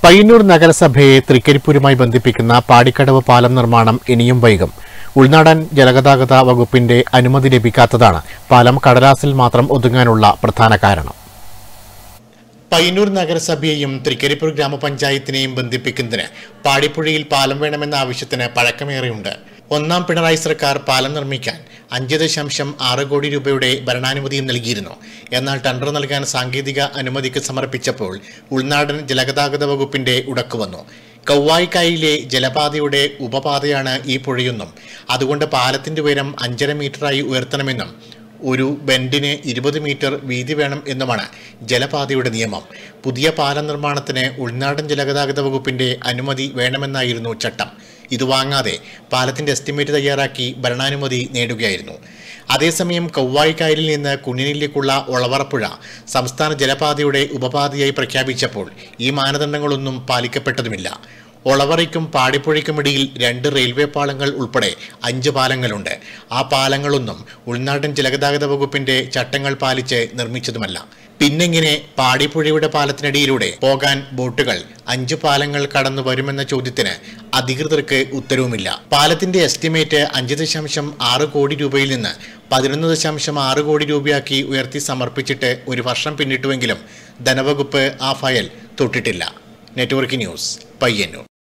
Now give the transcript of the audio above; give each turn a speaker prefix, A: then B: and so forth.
A: പയ്യന്നൂർ നഗരസഭയെ തൃക്കരിപ്പൂരുമായി ബന്ധിപ്പിക്കുന്ന പാടിക്കടവ് പാലം നിർമ്മാണം ഇനിയും വൈകും ഉൾനാടൻ ജലഗതാഗത വകുപ്പിന്റെ അനുമതി ലഭിക്കാത്തതാണ് പാലം കടലാസിൽ മാത്രം ഒതുങ്ങാനുള്ള പ്രധാന കാരണം പയ്യന്നൂർ നഗരസഭയെയും തൃക്കരിപ്പൂർ ഗ്രാമപഞ്ചായത്തിനെയും ബന്ധിപ്പിക്കുന്നതിന് പാടിപ്പുഴയിൽ പാലം വേണമെന്ന ആവശ്യത്തിന് പഴക്കമേറെയുണ്ട് ഒന്നാം പിണറായി സർക്കാർ പാലം നിർമ്മിക്കാൻ അഞ്ച് ദശാംശം ആറ് കോടി രൂപയുടെ ഭരണാനുമതിയും നൽകിയിരുന്നു എന്നാൽ ടെൻഡർ നൽകാൻ സാങ്കേതിക അനുമതിക്ക് സമർപ്പിച്ചപ്പോൾ ഉൾനാടൻ ജലഗതാഗത വകുപ്പിന്റെ ഉടക്ക് വന്നു കൗവായിക്കായിലെ ജലപാതയുടെ ഉപപാതയാണ് ഈ പുഴയെന്നും അതുകൊണ്ട് പാലത്തിന്റെ ഉയരം അഞ്ചര മീറ്ററായി ഉയർത്തണമെന്നും ഒരു ബെൻഡിന് ഇരുപത് മീറ്റർ വീതി വേണം എന്നുമാണ് ജലപാതയുടെ നിയമം പുതിയ പാലം നിർമ്മാണത്തിന് ഉൾനാടൻ ജലഗതാഗത വകുപ്പിന്റെ അനുമതി വേണമെന്നായിരുന്നു ചട്ടം ഇത് വാങ്ങാതെ പാലത്തിന്റെ എസ്റ്റിമേറ്റ് തയ്യാറാക്കി ഭരണാനുമതി നേടുകയായിരുന്നു അതേസമയം കൗവായിക്കായലിൽ നിന്ന് കുഞ്ഞിനിലേക്കുള്ള ഒളവറപ്പുഴ സംസ്ഥാന ജലപാതയുടെ ഉപപാതയായി പ്രഖ്യാപിച്ചപ്പോൾ ഈ മാനദണ്ഡങ്ങളൊന്നും പാലിക്കപ്പെട്ടതുമില്ല ഒളവറയ്ക്കും പാടിപ്പുഴയ്ക്കുമിടയിൽ രണ്ട് റെയിൽവേ പാലങ്ങൾ ഉൾപ്പെടെ അഞ്ച് പാലങ്ങളുണ്ട് ആ പാലങ്ങളൊന്നും ഉൾനാടൻ ജലഗതാഗത വകുപ്പിന്റെ ചട്ടങ്ങൾ പാലിച്ച് നിർമ്മിച്ചതുമല്ല പിന്നെങ്ങനെ പാടിപ്പുഴയുടെ പാലത്തിനടിയിലൂടെ പോകാൻ ബോട്ടുകൾ അഞ്ച് പാലങ്ങൾ കടന്നു വരുമെന്ന ചോദ്യത്തിന് അധികൃതർക്ക് ഉത്തരവുമില്ല പാലത്തിന്റെ എസ്റ്റിമേറ്റ് അഞ്ച് ദശാംശം ആറ് കോടി രൂപയിൽ നിന്ന് പതിനൊന്ന് ദശാംശം ആറ് കോടി രൂപയാക്കി ഉയർത്തി സമർപ്പിച്ചിട്ട് ഒരു വർഷം പിന്നിട്ടുവെങ്കിലും ധനവകുപ്പ് ആ ഫയൽ തൊട്ടിട്ടില്ല നെറ്റ്വർക്ക് ന്യൂസ് പയ്യന്നൂർ